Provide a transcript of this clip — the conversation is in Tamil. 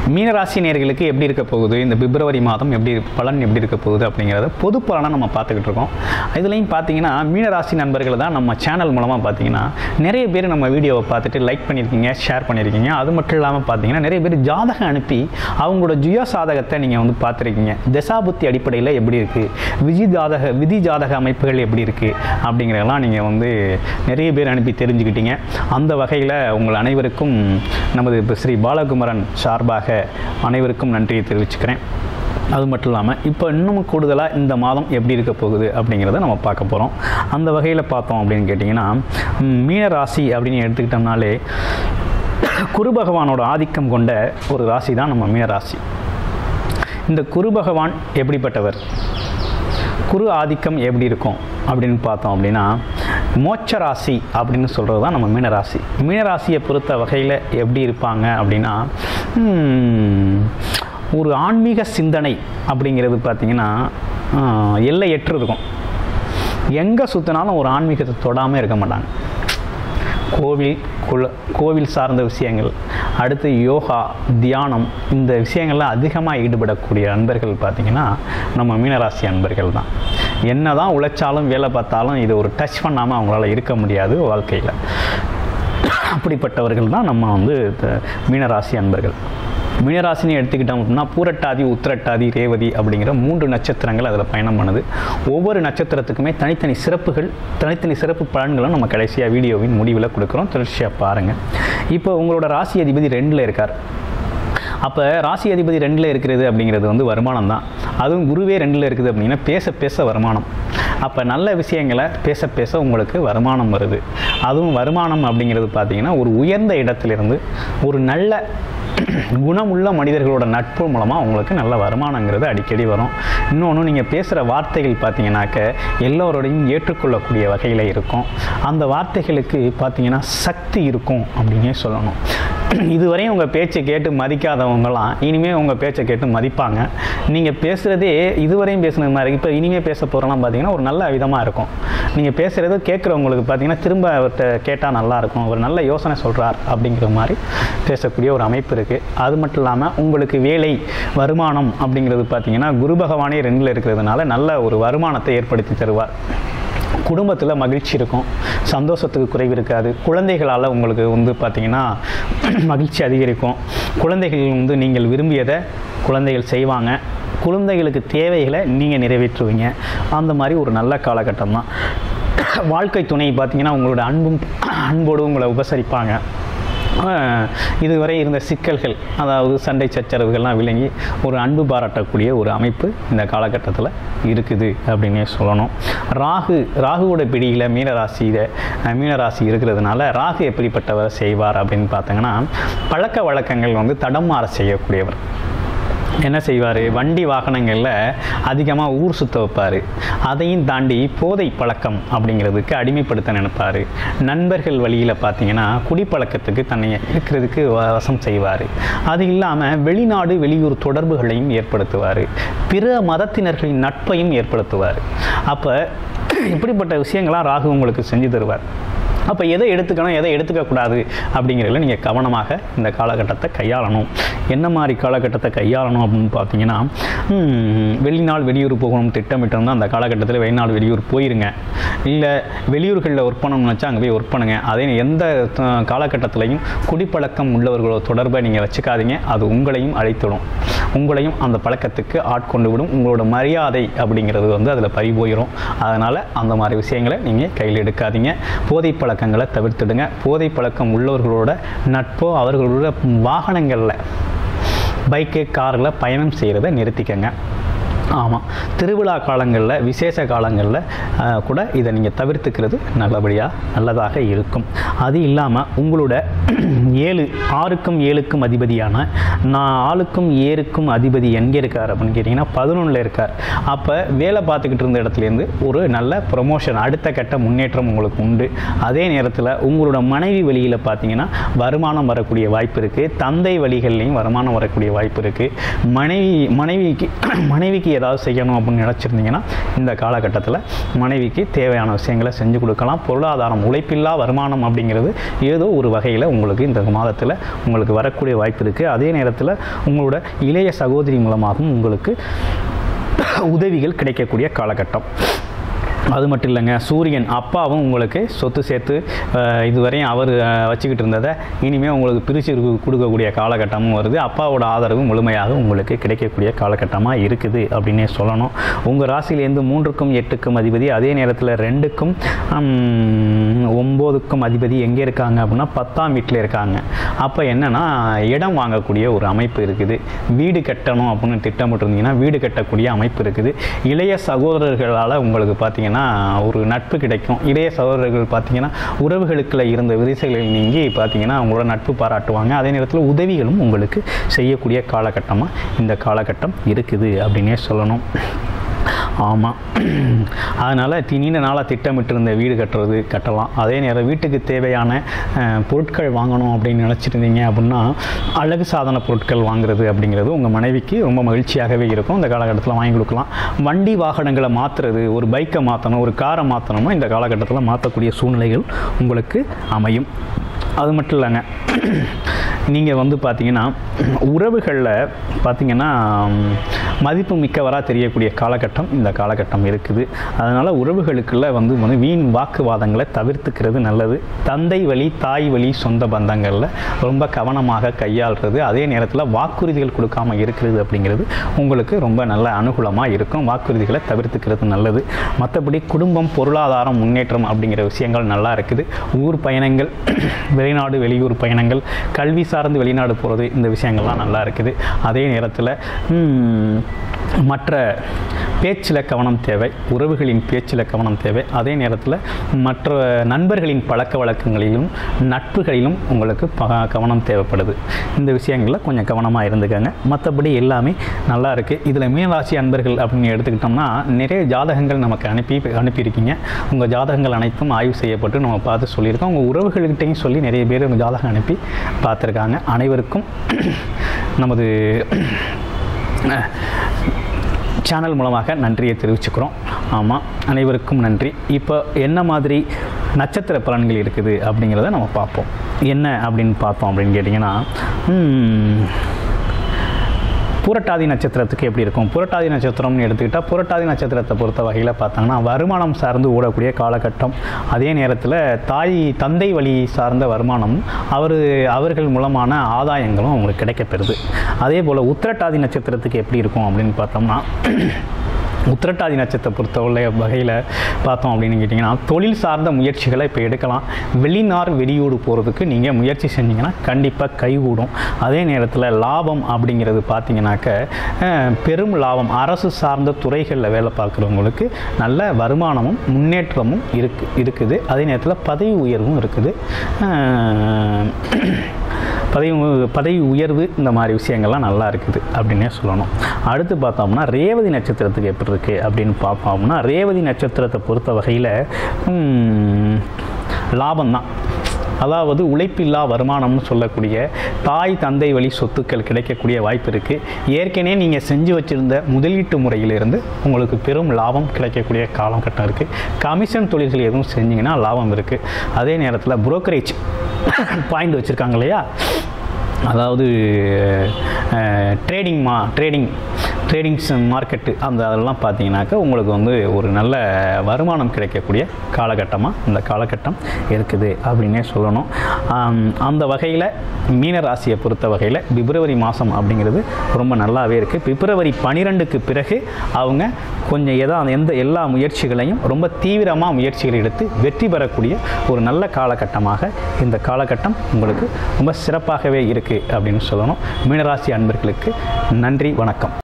மீனராசி நேர்களுக்கு எப்படி இருக்க போகுது இந்த பிப்ரவரி மாதம் எப்படி பலன் எப்படி இருக்க போகுது அப்படிங்கிறத பொது பலனை நம்ம பார்த்துக்கிட்டு இருக்கோம் இதுலேயும் பார்த்தீங்கன்னா மீனராசி நண்பர்கள் தான் நம்ம சேனல் மூலமாக பார்த்தீங்கன்னா நிறைய பேர் நம்ம வீடியோவை பார்த்துட்டு லைக் பண்ணியிருக்கீங்க ஷேர் பண்ணியிருக்கீங்க அது மட்டும் இல்லாமல் பார்த்தீங்கன்னா நிறைய பேர் ஜாதகம் அனுப்பி அவங்களோட ஜுய சாதகத்தை நீங்கள் வந்து பார்த்துருக்கீங்க தசாபுத்தி அடிப்படையில் எப்படி இருக்குது விதி ஜாதக விதி ஜாதக அமைப்புகள் எப்படி இருக்குது அப்படிங்கிறதெல்லாம் நீங்கள் வந்து நிறைய பேர் அனுப்பி தெரிஞ்சுக்கிட்டீங்க அந்த வகையில் உங்கள் அனைவருக்கும் நமது இப்ப ஸ்ரீ பாலகுமரன் சார்பாக அனைவருக்கும் நன்றியை தெரிவிச்சுக்கிறேன் அது மட்டும் இல்லாமல் இப்போ இன்னும் கூடுதலாக இந்த மாதம் எப்படி இருக்க போகுது அப்படிங்கிறத நம்ம பார்க்க போகிறோம் அந்த வகையில் பார்த்தோம் அப்படின்னு கேட்டிங்கன்னா ம், மீன ராசி அப்படின்னு எடுத்துக்கிட்டோம்னாலே குரு பகவானோட ஆதிக்கம் கொண்ட ஒரு ராசி தான் நம்ம மீன ராசி இந்த குரு பகவான் எப்படிப்பட்டவர் குரு ஆதிக்கம் எப்படி இருக்கும் அப்படின்னு பார்த்தோம் அப்படின்னா மோட்ச ராசி அப்படின்னு சொல்கிறது தான் நம்ம மீனராசி மீனராசியை பொறுத்த வகையில் எப்படி இருப்பாங்க அப்படின்னா ம், ஒரு ஆன்மீக சிந்தனை அப்படிங்கிறது பார்த்திங்கன்னா ஆஹ், எல்லையற்று இருக்கும் எங்கே சுற்றினாலும் ஒரு ஆன்மீகத்தை தொடாமல் இருக்க மாட்டாங்க கோவில் குல கோவில் சார்ந்த விஷயங்கள் அடுத்து யோகா தியானம் இந்த விஷயங்கள்ல அதிகமாக ஈடுபடக்கூடிய அன்பர்கள் பார்த்திங்கன்னா நம்ம மீனராசி அன்பர்கள் தான் என்ன தான் உழைச்சாலும் வேலை பார்த்தாலும் இது ஒரு டச் பண்ணாமல் அவங்களால இருக்க முடியாது வாழ்க்கையில் அப்படிப்பட்டவர்கள் தான் நம்ம வந்து த- மீனராசி அன்பர்கள் மீனராசினி எடுத்துக்கிட்டோம் அப்படின்னா பூரட்டாதி உத்திரட்டாதி ரேவதி அப்படிங்கிற மூன்று நட்சத்திரங்கள் அதில் பயணம் பண்ணுது ஒவ்வொரு நட்சத்திரத்துக்குமே தனித்தனி சிறப்புகள் தனித்தனி சிறப்பு பலன்களும் நம்ம கடைசியாக வீடியோவின் முடிவில் கொடுக்குறோம் தொடர்ச்சியாக பாருங்கள் இப்போ உங்களோட ராசி அதிபதி ரெண்டில் இருக்கார் அப்போ ராசி அதிபதி ரெண்டில் இருக்கிறது அப்படிங்கிறது வந்து வருமானம் தான் அதுவும் குருவே ரெண்டில் இருக்குது அப்படின்னா பேச பேச வருமானம் அப்போ நல்ல விஷயங்களை பேச பேச உங்களுக்கு வருமானம் வருது அதுவும் வருமானம் அப்படிங்கிறது பார்த்தீங்கன்னா ஒரு உயர்ந்த இடத்திலிருந்து ஒரு நல்ல குணமுள்ள மனிதர்களோட நட்பு மூலமாக உங்களுக்கு நல்ல வருமானங்கிறது அடிக்கடி வரும் இன்னொன்று நீங்கள் பேசுகிற வார்த்தைகள் பார்த்தீங்கன்னாக்க எல்லோரோடையும் ஏற்றுக்கொள்ளக்கூடிய வகையில் இருக்கும் அந்த வார்த்தைகளுக்கு பார்த்தீங்கன்னா சக்தி இருக்கும் அப்படின்னே சொல்லணும் இதுவரையும் உங்கள் பேச்சை கேட்டு மதிக்காதவங்கலாம் இனிமேல் உங்கள் பேச்சை கேட்டு மதிப்பாங்க நீங்கள் பேசுகிறதே இதுவரையும் பேசுனது மாதிரி இப்போ இனிமேல் பேச போகிறலாம் பார்த்தீங்கன்னா ஒரு நல்ல விதமாக இருக்கும் நீங்கள் பேசுகிறது கேட்குறவங்களுக்கு பார்த்தீங்கன்னா திரும்ப அவர்கிட்ட கேட்டால் நல்லாயிருக்கும் அவர் நல்ல யோசனை சொல்கிறார் அப்படிங்கிற மாதிரி பேசக்கூடிய ஒரு அமைப்பு இருக்குது அது மட்டும் இல்லாமல் உங்களுக்கு வேலை வருமானம் அப்படிங்கிறது பார்த்தீங்கன்னா குரு பகவானே ரெண்டில் இருக்கிறதுனால நல்ல ஒரு வருமானத்தை ஏற்படுத்தி தருவார் குடும்பத்தில் மகிழ்ச்சி இருக்கும் சந்தோஷத்துக்கு குறைவு இருக்காது குழந்தைகளால் உங்களுக்கு வந்து பார்த்திங்கன்னா மகிழ்ச்சி அதிகரிக்கும் குழந்தைகள் வந்து நீங்கள் விரும்பியதை குழந்தைகள் செய்வாங்க குழந்தைகளுக்கு தேவைகளை நீங்கள் நிறைவேற்றுவீங்க அந்த மாதிரி ஒரு நல்ல காலகட்டம் தான் வாழ்க்கை துணை பார்த்தீங்கன்னா உங்களோட அன்பும் அன்போடு உங்களை உபசரிப்பாங்க ஆஹ் இதுவரை இருந்த சிக்கல்கள் அதாவது சண்டை சச்சரவுகள்லாம் விளங்கி ஒரு அன்பு பாராட்டக்கூடிய ஒரு அமைப்பு இந்த காலகட்டத்தில் இருக்குது அப்படின்னே சொல்லணும் ராகு ராகுவோட பிடியில் மீனராசியில் மீனராசி இருக்கிறதுனால ராகு எப்படிப்பட்டவர் செய்வார் அப்படின்னு பார்த்தீங்கன்னா பழக்க வழக்கங்கள் வந்து தடமாற செய்யக்கூடியவர் என்ன செய்வார் வண்டி வாகனங்களில் அதிகமாக ஊர் சுத்த வைப்பார் அதையும் தாண்டி போதை பழக்கம் அப்படிங்கிறதுக்கு அடிமைப்படுத்த நினைப்பார் நண்பர்கள் வழியில் பார்த்தீங்கன்னா குடிப்பழக்கத்துக்கு தன்னை இருக்கிறதுக்கு வ- வசம் செய்வார் அது இல்லாமல் வெளிநாடு வெளியூர் தொடர்புகளையும் ஏற்படுத்துவார் பிற மதத்தினர்களின் நட்பையும் ஏற்படுத்துவார் அப்போ இப்படிப்பட்ட விஷயங்களாம் ராகு உங்களுக்கு செஞ்சு தருவார் அப்போ எதை எடுத்துக்கணும் எதை எடுத்துக்கக்கூடாது அப்படிங்கிறதுல நீங்கள் கவனமாக இந்த காலகட்டத்தை கையாளணும் என்ன மாதிரி காலகட்டத்தை கையாளணும் அப்படின்னு பார்த்தீங்கன்னா ம், வெளிநாள் வெளியூர் போகணும் திட்டமிட்டிருந்தா அந்த காலகட்டத்தில் வெளிநாடு வெளியூர் போயிருங்க இல்லை வெளியூர்களில் ஒர்க் பண்ணணும்னு வச்சா அங்கே போய் ஒர்க் பண்ணுங்கள் அதே எந்த த- காலகட்டத்திலையும் குடிப்பழக்கம் உள்ளவர்களோட தொடர்பை நீங்கள் வச்சுக்காதீங்க அது உங்களையும் அழைத்துடும் உங்களையும் அந்த பழக்கத்துக்கு ஆட்கொண்டு விடும் உங்களோட மரியாதை அப்படிங்கிறது வந்து அதில் பறி போயிடும் அதனால் அந்த மாதிரி விஷயங்களை நீங்கள் கையில் எடுக்காதீங்க போதை பழக்கங்களை தவிர்த்துடுங்க போதை பழக்கம் உள்ளவர்களோட நட்போ அவர்களோட வாகனங்களில் பைக்கு காரில் பயணம் செய்கிறத நிறுத்திக்கங்க ஆமாம் திருவிழா காலங்களில் விசேஷ காலங்களில் ஆஹ், கூட இதை நீங்கள் தவிர்த்துக்கிறது நல்லபடியாக நல்லதாக இருக்கும் அது இல்லாமல் உங்களோட ஏழு ஆறுக்கும் ஏழுக்கும் அதிபதியான நான் ஆளுக்கும் ஏழுக்கும் அதிபதி எங்கே இருக்கார் அப்படின்னு கேட்டிங்கன்னா பதினொன்றில் இருக்கார் அப்போ வேலை பார்த்துக்கிட்டு இருந்த இடத்துலேருந்து ஒரு நல்ல ப்ரொமோஷன் அடுத்த கட்ட முன்னேற்றம் உங்களுக்கு உண்டு அதே நேரத்தில் உங்களோட மனைவி வழியில் பார்த்தீங்கன்னா வருமானம் வரக்கூடிய வாய்ப்பு இருக்குது தந்தை வழிகள்லையும் வருமானம் வரக்கூடிய வாய்ப்பு இருக்குது மனைவி மனைவிக்கு மனைவிக்கு ஏதாவது செய்யணும் அப்படின்னு நினச்சிருந்தீங்கன்னா இந்த காலகட்டத்தில் மனைவிக்கு தேவையான விஷயங்களை செஞ்சு கொடுக்கலாம் பொருளாதாரம் உழைப்பில்லா வருமானம் அப்படிங்கிறது ஏதோ ஒரு வகையில் உங்களுக்கு இந்த மாதத்தில் உங்களுக்கு வரக்கூடிய வாய்ப்பு இருக்குது அதே நேரத்தில் உங்களோட இளைய சகோதரி மூலமாகவும் உங்களுக்கு உதவிகள் கிடைக்கக்கூடிய காலகட்டம் அது மட்டும் இல்லைங்க சூரியன் அப்பாவும் உங்களுக்கு சொத்து சேர்த்து அஹ், இதுவரையும் அவர் அஹ், வச்சுக்கிட்டு இருந்ததை இனிமேல் உங்களுக்கு பிரித்து கொடுக்கக்கூடிய காலகட்டமும் வருது அப்பாவோட ஆதரவு முழுமையாக உங்களுக்கு கிடைக்கக்கூடிய காலகட்டமாக இருக்குது அப்படின்னே சொல்லணும் உங்கள் ராசியிலேருந்து மூன்றுக்கும் எட்டுக்கும் அதிபதி அதே நேரத்தில் ரெண்டுக்கும் ஹம், ஒம்போதுக்கும் அதிபதி எங்கே இருக்காங்க அப்படின்னா பத்தாம் வீட்டில் இருக்காங்க அப்போ என்னென்னா இடம் வாங்கக்கூடிய ஒரு அமைப்பு இருக்குது வீடு கட்டணும் அப்படின்னு திட்டமிட்டிருந்தீங்கன்னா வீடு கட்டக்கூடிய அமைப்பு இருக்குது இளைய சகோதரர்களால் உங்களுக்கு பார்த்தீங்கன்னா ஒரு நட்பு கிடைக்கும் இளைய சகோதரர்கள் பார்த்தீங்கன்னா உறவுகளுக்குள்ள இருந்த விரிசல்கள் நீங்கி பார்த்தீங்கன்னா அவங்களோட நட்பு பாராட்டுவாங்க அதே நேரத்தில் உதவிகளும் உங்களுக்கு செய்யக்கூடிய காலகட்டமாக இந்த காலகட்டம் இருக்குது அப்படின்னே சொல்லணும் ஆமாம் அதனால் நீண்ட நாளாக திட்டமிட்டிருந்த வீடு கட்டுறது கட்டலாம் அதே நேரம் வீட்டுக்கு தேவையான அஹ், பொருட்கள் வாங்கணும் அப்படின்னு நினச்சிருந்தீங்க அப்படின்னா அழகு சாதன பொருட்கள் வாங்குறது அப்படிங்கிறது உங்கள் மனைவிக்கு ரொம்ப மகிழ்ச்சியாகவே இருக்கும் இந்த காலகட்டத்தில் வாங்கி கொடுக்கலாம் வண்டி வாகனங்களை மாற்றுறது ஒரு பைக்கை மாற்றணும் ஒரு காரை மாற்றணுமோ இந்த காலகட்டத்தில் மாற்றக்கூடிய சூழ்நிலைகள் உங்களுக்கு அமையும் அது மட்டும் இல்லைங்க நீங்கள் வந்து பார்த்தீங்கன்னா உறவுகளில் பார்த்தீங்கன்னா ம், மதிப்பு மிக்கவராக தெரியக்கூடிய காலகட்டம் இந்த காலகட்டம் இருக்குது அதனால் உறவுகளுக்குள்ள வந்து வந்து வீண் வாக்குவாதங்களை தவிர்த்துக்கிறது நல்லது தந்தை வழி தாய் வழி சொந்த பந்தங்களில் ரொம்ப கவனமாக கையாளுறது அதே நேரத்தில் வாக்குறுதிகள் கொடுக்காம இருக்கிறது அப்படிங்கிறது உங்களுக்கு ரொம்ப நல்ல அனுகூலமாக இருக்கும் வாக்குறுதிகளை தவிர்த்துக்கிறது நல்லது மற்றபடி குடும்பம் பொருளாதாரம் முன்னேற்றம் அப்படிங்கிற விஷயங்கள் நல்லா இருக்குது ஊர் பயணங்கள் வெளிநாடு வெளியூர் பயணங்கள் கல்வி சார்ந்து வெளிநாடு போகிறது இந்த விஷயங்கள்லாம் நல்லா இருக்குது அதே நேரத்தில் ம், மற்ற பேச்சில் கவனம் தேவை உறவுகளின் பேச்சில் கவனம் தேவை அதே நேரத்தில் மற்ற நண்பர்களின் பழக்க வழக்கங்களிலும் நட்புகளிலும் உங்களுக்கு ப- கவனம் தேவைப்படுது இந்த விஷயங்களில் கொஞ்சம் கவனமாக இருந்துக்கங்க மற்றபடி எல்லாமே நல்லா இருக்குது இதில் மீனராசி அன்பர்கள் அப்படின்னு எடுத்துக்கிட்டோம்னா நிறைய ஜாதகங்கள் நமக்கு அனுப்பி அனுப்பியிருக்கீங்க உங்கள் ஜாதகங்கள் அனைத்தும் ஆய்வு செய்யப்பட்டு நம்ம பார்த்து சொல்லியிருக்கோம் உங்கள் உறவுகள்கிட்டையும் சொல்லி நிறைய பேர் உங்கள் ஜாதகம் அனுப்பி பார்த்துருக்காங்க அனைவருக்கும் நமது சேனல் மூலமாக நன்றியை தெரிவிச்சுக்கிறோம் ஆமாம் அனைவருக்கும் நன்றி இப்போ என்ன மாதிரி நட்சத்திர பலன்கள் இருக்குது அப்படிங்கிறத நம்ம பார்ப்போம் என்ன அப்படின்னு பார்த்தோம் அப்படின்னு கேட்டிங்கன்னா ம், புரட்டாதி நட்சத்திரத்துக்கு எப்படி இருக்கும் புரட்டாதி நட்சத்திரம்னு எடுத்துக்கிட்டால் புரட்டாதி நட்சத்திரத்தை பொறுத்த வகையில் பார்த்தாங்கன்னா வருமானம் சார்ந்து ஓடக்கூடிய காலகட்டம் அதே நேரத்தில் தாய் தந்தை வழி சார்ந்த வருமானமும் அவர் அவர்கள் மூலமான ஆதாயங்களும் அவங்களுக்கு கிடைக்கப்பெறுது அதே போல் உத்திரட்டாதி நட்சத்திரத்துக்கு எப்படி இருக்கும் அப்படின்னு பார்த்தோம்னா உத்திரட்டாதி நட்சத்திரத்தை பொறுத்தவரை வகையில் பார்த்தோம் அப்படின்னு கேட்டிங்கன்னா தொழில் சார்ந்த முயற்சிகளை இப்போ எடுக்கலாம் வெளிநார் வெளியூடு போகிறதுக்கு நீங்கள் முயற்சி செஞ்சீங்கன்னா கண்டிப்பாக கைகூடும் அதே நேரத்தில் லாபம் அப்படிங்கிறது பார்த்தீங்கன்னாக்க அஹ், பெரும் லாபம் அரசு சார்ந்த துறைகளில் வேலை பார்க்குறவங்களுக்கு நல்ல வருமானமும் முன்னேற்றமும் இருக்கு இருக்குது அதே நேரத்தில் பதவி உயர்வும் இருக்குது அஹ், பதவி உ- பதவி உயர்வு இந்த மாதிரி விஷயங்கள்லாம் நல்லா இருக்குது அப்படின்னே சொல்லணும் அடுத்து பார்த்தோம்னா ரேவதி நட்சத்திரத்துக்கு எப்படி இருக்குது அப்படின்னு பார்ப்போம்னா ரேவதி நட்சத்திரத்தை பொறுத்த வகையில் லாபம் தான் அதாவது உழைப்பில்லா வருமானம்னு சொல்லக்கூடிய தாய் தந்தை வழி சொத்துக்கள் கிடைக்கக்கூடிய வாய்ப்பு இருக்குது ஏற்கனவே நீங்கள் செஞ்சு வச்சுருந்த முதலீட்டு முறையிலிருந்து உங்களுக்கு பெரும் லாபம் கிடைக்கக்கூடிய காலகட்டம் இருக்குது கமிஷன் தொழில்கள் எதுவும் செஞ்சீங்கன்னா லாபம் இருக்குது அதே நேரத்தில் புரோக்கரேஜ் பாயிண்ட் வச்சுருக்காங்க இல்லையா அதாவது ட்ரேடிங் மா ட்ரேடிங் ட்ரேடிங்ஸ் மார்க்கெட்டு அந்த அதெல்லாம் பார்த்தீங்கன்னாக்கா உங்களுக்கு வந்து ஒரு நல்ல வருமானம் கிடைக்கக்கூடிய காலகட்டமாக இந்த காலகட்டம் இருக்குது அப்படின்னே சொல்லணும் ஆம், அந்த வகையில் மீன ராசியை பொறுத்த வகையில் பிப்ரவரி மாதம் அப்படிங்கிறது ரொம்ப நல்லாவே இருக்குது பிப்ரவரி பன்னிரெண்டுக்கு பிறகு அவங்க கொஞ்சம் எதா எந்த எல்லா முயற்சிகளையும் ரொம்ப தீவிரமாக முயற்சிகள் எடுத்து வெற்றி பெறக்கூடிய ஒரு நல்ல காலகட்டமாக இந்த காலகட்டம் உங்களுக்கு ரொம்ப சிறப்பாகவே இருக்குது அப்படின்னு சொல்லணும் மீனராசி அன்பர்களுக்கு நன்றி வணக்கம்